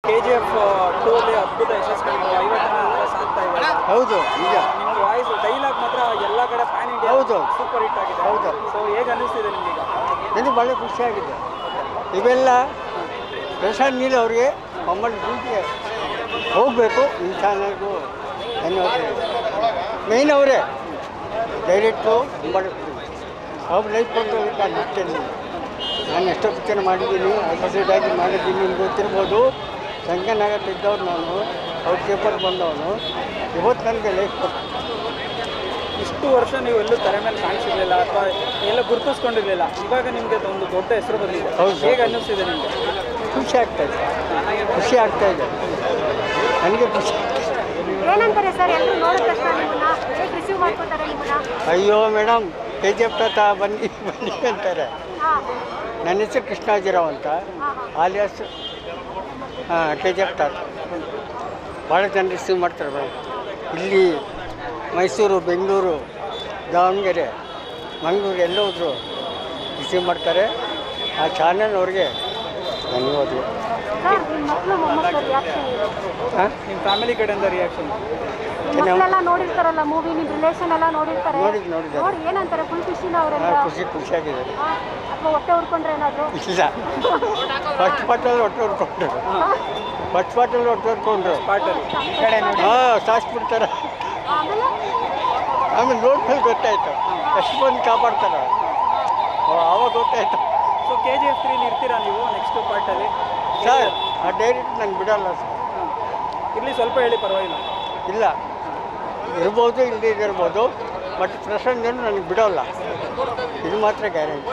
K G F two ಅಲ್ಲಿ ಅದ್ಭುತ ಯಶಸ್ಸು ಕಂಡು ಐವತ್ತನೇ ಹತ್ರ ಸಾಗ್ತಾ ಇದೆ ಹೌದು ನಿಜ ನಿಮ್ದು ವಾಯ್ಸ್ ಡೈಲಾಗ್ ಮಾತ್ರ ಎಲ್ಲ ಕಡೆ ಪ್ಯಾನ್ ಇಂಡಿಯಾ ಹೌದು. ಸೂಪರ್ ಹಿಟ್ ಆಗಿದೆ ಹೌದು. ಸೊ ಹೇಗೆ ಅನ್ನಿಸ್ತಿದೆ ನಿಮಗೀಗ ನನಗೆ ಭಾಳ ಖುಷಿಯಾಗಿದೆ ಇವೆಲ್ಲ ಪ್ರಶಾಂತ್ ನೀಲ್ ಅವ್ರಿಗೆ ಮಮ್ಮಲ್ಲಿ ಡ್ಯೂಟಿಗೆ ಹೋಗಬೇಕು ನಿಮ್ಮ ಚಾನಲ್ಗೂ ಧನ್ಯವಾದ ಮೇಯ್ನ್ ಅವರೇ ಡೈರೆಕ್ಟು ಮಾಡಿ ಅವ್ರ ಲೈಫ್ ಕೊಟ್ಟು ನಿತ್ಯ ನಾನು ಎಷ್ಟೋ ಪಿಕ್ಚರ್ ಮಾಡಿದ್ದೀನಿ ಆಗಿ ಮಾಡಿದ್ದೀನಿ ನಿಮ್ಗೆ ಗೊತ್ತಿರ್ಬೋದು ಸಂಖ್ಯಾನಗರ ಇದ್ದವ್ರು ನಾನು ಅವ್ರ ಪೇಪರ್ ಬಂದವನು ಇವತ್ತು ನನಗೆ ಲೈಫ್ ಕೊಟ್ಟು ಇಷ್ಟು ವರ್ಷ ನೀವು ಎಲ್ಲೂ ತೆರೆ ಮೇಲೆ ಕಾಣಿಸಿರ್ಲಿಲ್ಲ ಅಥವಾ ಎಲ್ಲ ಗುರುತಿಸ್ಕೊಂಡಿರ್ಲಿಲ್ಲ ಇವಾಗ ನಿಮಗೆ ಒಂದು ದೊಡ್ಡ ಹೆಸರು ಬಂದಿದೆ ಹೌದು. ಹೇಗೆ ಅನ್ನಿಸ್ತಿದೆ ನಿಮಗೆ ಖುಷಿ ಆಗ್ತಾ ಇದೆ ಖುಷಿ ಆಗ್ತಾ ಇದೆ ನನಗೆ ಖುಷಿ ಏನಂತಾರೆ ಸರ್ ಎಲ್ಲರೂ ನೋಡಿದ ತಕ್ಷಣ ನಿಮ್ಮನ್ನ ಹೇಗೆ ರಿಸೀವ್ ಮಾಡ್ಕೋತಾರೆ ನಿಮ್ಮನ್ನ ಅಯ್ಯೋ ಮೇಡಮ್ ಕೆ ಜಿ ಎಫ್ ತಾತ ಬನ್ನಿ ಬನ್ನಿ ಅಂತಾರೆ ಹಾಂ ನನ್ನ ಹೆಸರು ಕೃಷ್ಣಾಜಿರಾವ್ ಅಂತ ಆಲಿಯಾಸ್ ಕೆ ಜಿ ಎಫ್ ತಾತ ಭಾಳ ಜನ ರಿಸೀವ್ ಮಾಡ್ತಾರೆ ಮೇಡಮ್ ಇಲ್ಲಿ ಮೈಸೂರು ಬೆಂಗಳೂರು ದಾವಣಗೆರೆ ಮಂಗಳೂರು ಎಲ್ಲ ಹೋದ್ರು ರಿಸೀವ್ ಮಾಡ್ತಾರೆ ಆ ಚಾನಲ್ ಅವ್ರಿಗೆ ಧನ್ಯವಾದಗಳು ಸರ್ ನಿಮ್ಮ ಮಕ್ಕಳು ಮೊಮ್ಮಕ್ಕಳ ರಿಯಾಕ್ಷನ್ ಹಾಂ ನಿಮ್ಮ ಫ್ಯಾಮಿಲಿ ಕಡೆಯಿಂದ ರಿಯಾಕ್ಷನ್ ನಿಮ್ಮ ಮಕ್ಕಳೆಲ್ಲ ನೋಡಿರ್ತಾರಲ್ಲ ಮೂವಿ ನಿಮ್ಮ ರಿಲೇಷನ್ ಎಲ್ಲ ನೋಡಿರ್ತಾರೆ ನೋಡಿದ್ದು ನೋಡಿದ್ದಾರೆ ನೋಡಿ ಏನಂತಾರೆ ಫುಲ್ ಖುಷಿನ ಅವರೆಲ್ಲ ಖುಷಿ ಖುಷಿಯಾಗಿದೆ ಅಥವಾ ಹೊಟ್ಟೆ ಉರ್ಕೊಂಡ್ರೆ ಏನಾದ್ರು ಇಲ್ಲ ಫಸ್ಟ್ ಪಾಟಲ್ಲಿ ಹೊಟ್ಟೆ ಹೊಡ್ಕೊಂಡ್ರು ಫಸ್ಟ್ ಪಾಟಲ್ಲಿ ಹೊಟ್ಟೆ ಹೊಡ್ಕೊಂಡ್ರು ಪಾಟಲ್ಲಿ ಈ ಕಡೆ ನೋಡಿ ಹಾಂ ಸಾಸ್ಬಿಡ್ತಾರೆ ಆಮೇಲೆ ಆಮೇಲೆ ನೋಡ್ಮೇಲೆ ಗೊತ್ತಾಯ್ತು ಎಷ್ಟು ಮಂದಿ ಕಾಪಾಡ್ತಾರೆ ಓ, ಆವಾಗ ಗೊತ್ತಾಯ್ತು ಸೊ ಕೆ ಜಿ ಎಫ್ ತ್ರೀಲಿ ಇರ್ತೀರಾ ನೀವು ನೆಕ್ಸ್ಟ್ ಪಾರ್ಟಲ್ಲಿ ಸರ್ ಆ ಡೈರೆಕ್ಟ್ ನಂಗೆ ಬಿಡಲ್ಲ ಸರ್ ಇಲ್ಲಿ ಸ್ವಲ್ಪ ಹೇಳಿ ಪರವಾಗಿಲ್ಲ ಇಲ್ಲ ಇರ್ಬೋದು ಇಲ್ಲದೇ ಇರ್ಬೋದು ಬಟ್ ಪ್ರಸಂಗ ನನಗೆ ಬಿಡೋಲ್ಲ ಇದು ಮಾತ್ರ ಗ್ಯಾರಂಟಿ